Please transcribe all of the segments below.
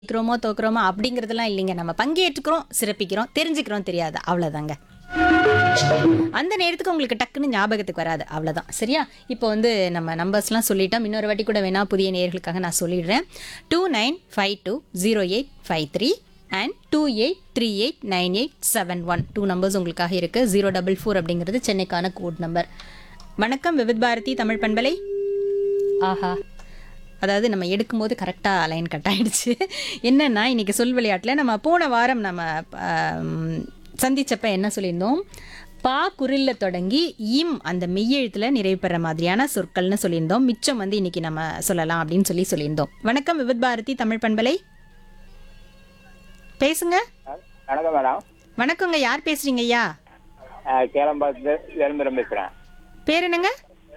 ஜெயிக்கிறோமோ தோக்குறோமோ அப்படிங்கிறதெல்லாம் இல்லைங்க நம்ம பங்கேற்றுக்கிறோம் சிறப்பிக்கிறோம் தெரிஞ்சுக்கிறோம் தெரியாது அவ்வளோதாங்க அந்த நேரத்துக்கு உங்களுக்கு டக்குன்னு ஞாபகத்துக்கு வராது அவ்வளோதான் சரியா இப்போ வந்து நம்ம நம்பர்ஸ்லாம் சொல்லிட்டோம் இன்னொரு வாட்டி கூட வேணா புதிய நேயர்களுக்காக நான் சொல்லிடுறேன் two nine five two zero eight five three and two eight three eight nine eight seven one two numbers உங்களுக்காக இருக்குது ஜீரோ டபுள் ஃபோர் அப்படிங்கிறது சென்னைக்கான கோட் நம்பர் வணக்கம் விவித் பாரதி தமிழ் பண்பலை ஆஹா அதாவது நம்ம எடுக்கும்போது கரெக்டாக லைன் கட் ஆயிடுச்சு என்னன்னா இன்னைக்கு சொல் விளையாட்டில் நம்ம போன வாரம் நம்ம ஆம், சந்திச்சப்ப என்ன சொல்லியிருந்தோம் பா குரில்ல தொடங்கி இம் அந்த மெய்யெழுத்தில் நிறைவு பெற மாதிரியான சொற்கள்னு சொல்லியிருந்தோம் மிச்சம் வந்து இன்னைக்கு நம்ம சொல்லலாம் அப்படின்னு சொல்லி சொல்லியிருந்தோம் வணக்கம் விவித் பாரதி தமிழ் பண்பலை பேசுங்க வணக்கம் மேடம் வணக்கங்க யார் பேசுறீங்க ஐயா கேளம்பாக்கத்து வேலுமுருகன் பேசுகிறேன் பேர் என்னங்க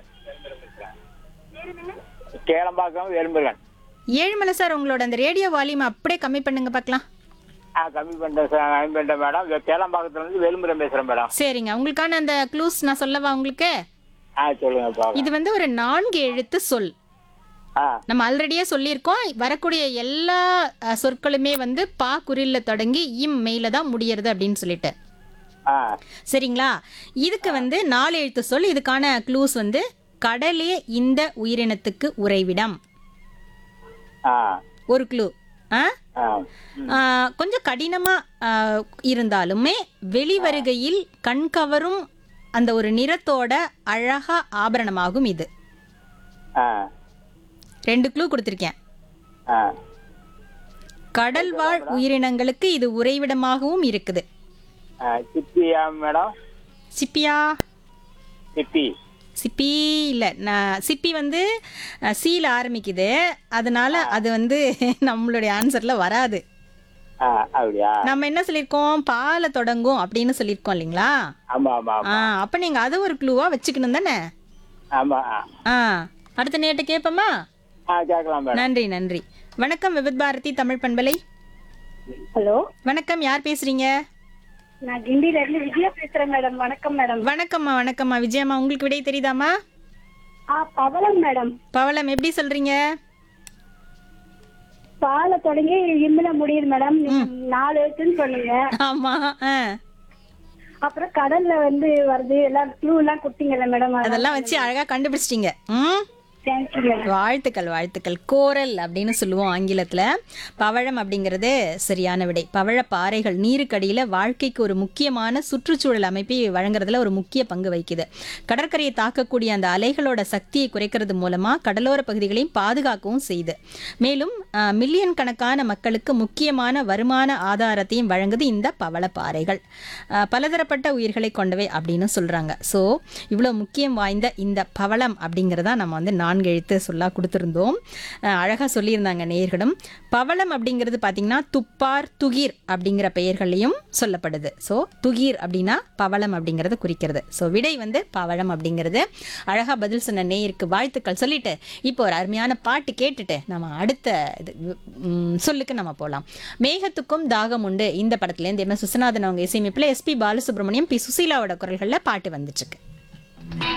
கேளம்பாக்கம் வேலுமுருகன் ஏழுமலை சார் உங்களோட அந்த ரேடியோ வால்யூம் அப்படியே கம்மி பண்ணுங்க பார்க்கலாம் ஆ கம்மி பண்ணிட்டேன் சார் கம்மி பண்ணிட்டேன் மேடம் இங்க கேளம்பாக்கத்துலேருந்து வேலுமுருகன் பேசுகிறேன் மேடம் சரிங்க உங்களுக்கான அந்த க்ளூஸ் நான் சொல்லவா உங்களுக்கு ஆ சொல்லுங்க பாருங்க இது வந்து ஒரு நான்கு எழுத்து சொல் ஆ நம்ம ஆல்ரெடியே சொல்லியிருக்கோம் வரக்கூடிய எல்லா அஹ், சொற்களுமே வந்து பா குறில்ல தொடங்கி இம் மெயில தான் முடியறது அப்படின்னு சொல்லிட்டு ஆ சரிங்களா இதுக்கு வந்து நாலு எழுத்து சொல் இதுக்கான க்ளூஸ் வந்து கடலே இந்த உயிரினத்துக்கு உறைவிடம் ஆ ஒரு க்ளூ ஆ ஆ ஆ, கொஞ்சம் கடினமாக இருந்தாலுமே வெளிவருகையில் கண்கவரும் அந்த ஒரு நிறத்தோட அழகா ஆபரணமாகும் இது ஆ ரெண்டு க்ளூ கொடுத்துருக்கேன் ஆ கடல் வாழ் உயிரினங்களுக்கு இது உறைவிடமாகவும் இருக்குது ஆ சிப்பியா மேடம் சிப்பியா சிப்பி சிப்பி இல்லை நான் சிப்பி வந்து அஹ், சீல ஆரம்பிக்குது அதனால அது வந்து நம்மளுடைய ஆன்சரில் வராது ஆ அப்படியா நம்ம என்ன சொல்லியிருக்கோம் பாலை தொடங்கும் அப்படின்னு சொல்லியிருக்கோம் இல்லைங்களா ஆமா ஆமா ஆ அப்போ நீங்கள் அது ஒரு க்ளூவாக வச்சுக்கணும் தானே ஆமா ஆ ஆ அடுத்த நேட்டு கேட்போமா ஆ கேட்கலாம் மேடம் நன்றி நன்றி வணக்கம் விவித் பாரதி தமிழ் பண்பலை ஹலோ வணக்கம் யார் பேசுறீங்க நான் கிண்டில இருந்து விஜயா பேசுறேன் மேடம் வணக்கம் மேடம் வணக்கம்மா வணக்கம்மா விஜயம்மா உங்களுக்கு விடை தெரியுதாம்மா ஆ பவளம் மேடம் பவளம் எப்படி சொல்றீங்க பாலை தொடங்கி இம்மில முடியுது மேடம் நீங்க நாலு எழுத்துன்னு சொன்னீங்க ஆமா ஆ அப்புறம் கடல்ல வந்து வருது எல்லாம் க்ளூ எல்லாம் கொடுத்தீங்கல்ல மேடம் அதெல்லாம் வச்சு அழகா கண்டுபிடிச்சிட்டீங்க ம் தேங்க்யூ மேடம் வாழ்த்துக்கள் வாழ்த்துக்கள் கோரல் அப்படின்னு சொல்லுவோம் ஆங்கிலத்தில் பவழம் அப்படிங்கிறது சரியான விடை பவழ பாறைகள் நீருக்கடியில் வாழ்க்கைக்கு ஒரு முக்கியமான சுற்றுச்சூழல் அமைப்பை வழங்குறதுல ஒரு முக்கிய பங்கு வகிக்குது கடற்கரையை தாக்கக்கூடிய அந்த அலைகளோட சக்தியை குறைக்கிறது மூலமாக கடலோர பகுதிகளையும் பாதுகாக்கவும் செய்யுது மேலும் ஆஹ், மில்லியன் கணக்கான மக்களுக்கு முக்கியமான வருமான ஆதாரத்தையும் வழங்குது இந்த பவள பாறைகள் ஆஹ், பலதரப்பட்ட உயிர்களை கொண்டவை அப்படின்னு சொல்கிறாங்க ஸோ இவ்வளோ முக்கியம் வாய்ந்த இந்த பவளம் அப்படிங்கிறதா நம்ம வந்து நான்கு எழுத்து சொல்லா கொடுத்துருந்தோம் அழகாக சொல்லியிருந்தாங்க நேயர்களும் பவளம் அப்படிங்கிறது பார்த்திங்கன்னா துப்பார் துகிர் அப்படிங்கிற பெயர்களையும் சொல்லப்படுது ஸோ துகிர் அப்படின்னா பவளம் அப்படிங்கிறத குறிக்கிறது ஸோ விடை வந்து பவளம் அப்படிங்கிறது அழகாக பதில் சொன்ன நேயருக்கு வாழ்த்துக்கள் சொல்லிட்டு இப்போ ஒரு அருமையான பாட்டு கேட்டுட்டு நம்ம அடுத்த இது ம், சொல்லுக்கு நம்ம போகலாம் மேகத்துக்கும் தாகம் உண்டு இந்த படத்துலேருந்து எம் எஸ் விஸ்வநாதன் அவங்க இசையமைப்பில் எஸ்பி பாலசுப்ரமணியம் பி சுசீலாவோட குரல்களில் பாட்டு வந்துச்சுக்கு